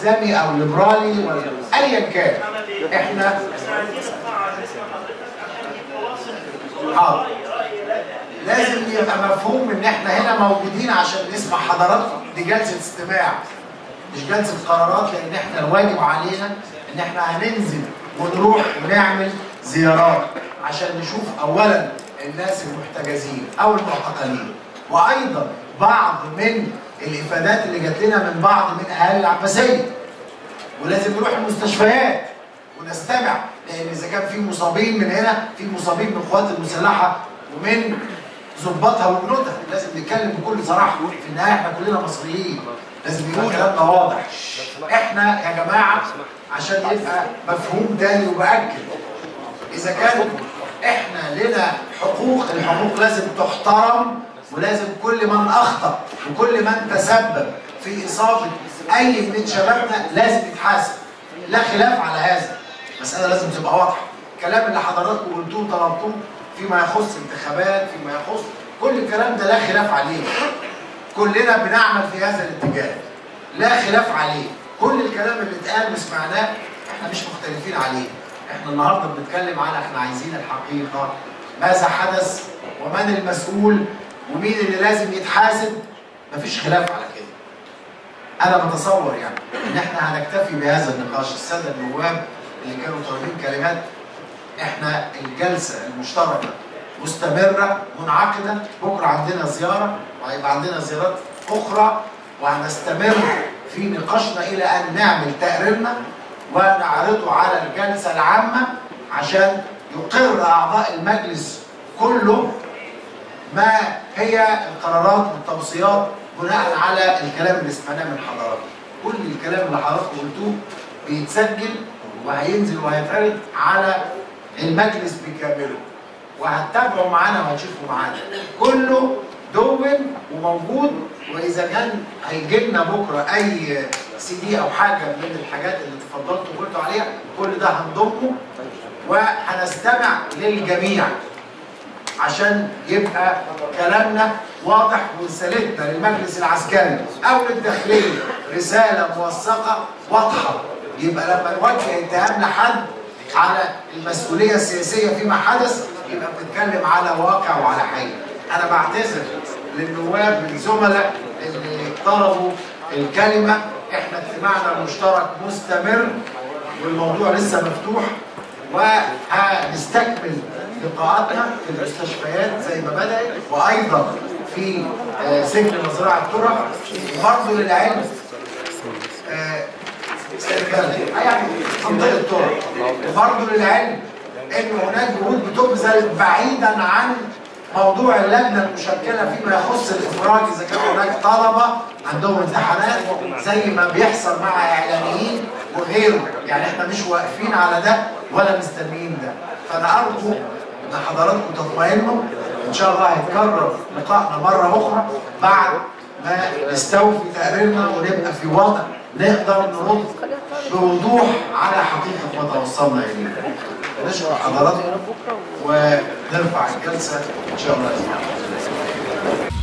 اسلامي او ليبرالي ولا ايا كان احنا حاضر لازم يبقى مفهوم ان احنا هنا موجودين عشان نسمع حضراتكم دي جلسه استماع مش جلسه قرارات لان احنا الواجب علينا ان احنا هننزل ونروح ونعمل زيارات عشان نشوف اولا الناس المحتجزين او المعتقلين وايضا بعض من الافادات اللي جات لنا من بعض من اهالي العباسيه ولازم نروح المستشفيات ونستمع لان اذا كان في مصابين من هنا في مصابين من القوات المسلحه ومن ضباطها وجنودها لازم نتكلم بكل صراحه في النهايه احنا كلنا مصريين لازم يكون كلامنا واضح احنا يا جماعه عشان يبقى مفهوم تاني وباكد اذا كان احنا لنا حقوق الحقوق لازم تحترم ولازم كل من اخطا وكل من تسبب في اصابه اي من شبابنا لازم يتحاسب لا خلاف على هذا المساله لازم تبقى واضحه الكلام اللي حضراتكم قلتوه طلبتوه فيما يخص انتخابات فيما يخص كل الكلام ده لا خلاف عليه كلنا بنعمل في هذا الاتجاه لا خلاف عليه كل الكلام اللي اتقال وسمعناه احنا مش مختلفين عليه احنا النهارده بنتكلم على احنا عايزين الحقيقه ماذا حدث ومن المسؤول ومين اللي لازم يتحاسب مفيش خلاف على كده انا بتصور يعني ان احنا هنكتفي بهذا النقاش الساده النواب اللي كانوا طالبين كلمات احنا الجلسه المشتركه مستمره منعقده بكره عندنا زياره وهيبقى عندنا زيارات اخرى وهنستمر في نقاشنا الى ان نعمل تقريرنا ونعرضه على الجلسه العامه عشان يقر اعضاء المجلس كله ما هي القرارات والتوصيات بناء على الكلام اللي سمعناه من حضراتكم. كل الكلام اللي حضراتكم قلتوه بيتسجل وهينزل وهيتعرض على المجلس بكامله. وهتتابعوا معانا وهتشوفوا معانا. كله دون وموجود واذا كان هيجي لنا بكره اي سي دي او حاجه من الحاجات اللي تفضلتوا وقلتوا عليها كل ده هنضمه وهنستمع للجميع عشان يبقى كلامنا واضح ورسالتنا للمجلس العسكري او للداخليه رساله موثقه واضحه يبقى لما نوجه اتهام لحد على المسؤوليه السياسيه فيما حدث يبقى بنتكلم على واقع وعلى حقيقه. انا بعتذر للنواب الزملاء اللي طلبوا الكلمه احنا اجتماعنا المشترك مستمر والموضوع لسه مفتوح وهنستكمل لقاءاتنا في المستشفيات زي ما بدأت وأيضا في آه، سجن مزرعة ترى وبرضه للعلم آه، يعني منطقة ترى وبرضه للعلم إن هناك جهود بتبذل بعيدا عن موضوع اللجنة المشكلة فيما يخص الإفراج إذا كان هناك طلبة عندهم امتحانات زي ما بيحصل مع إعلاميين وغيره يعني إحنا مش واقفين على ده ولا مستنيين ده فأنا أرجو إن حضراتكم تطمئنوا إن شاء الله هيتكرر لقائنا مرة أخرى بعد ما نستوفي تقريرنا ونبقى في وضع نقدر نرد بوضوح على حقيقة ما توصلنا إليه. نشكر حضراتكم ونرفع الجلسة إن شاء الله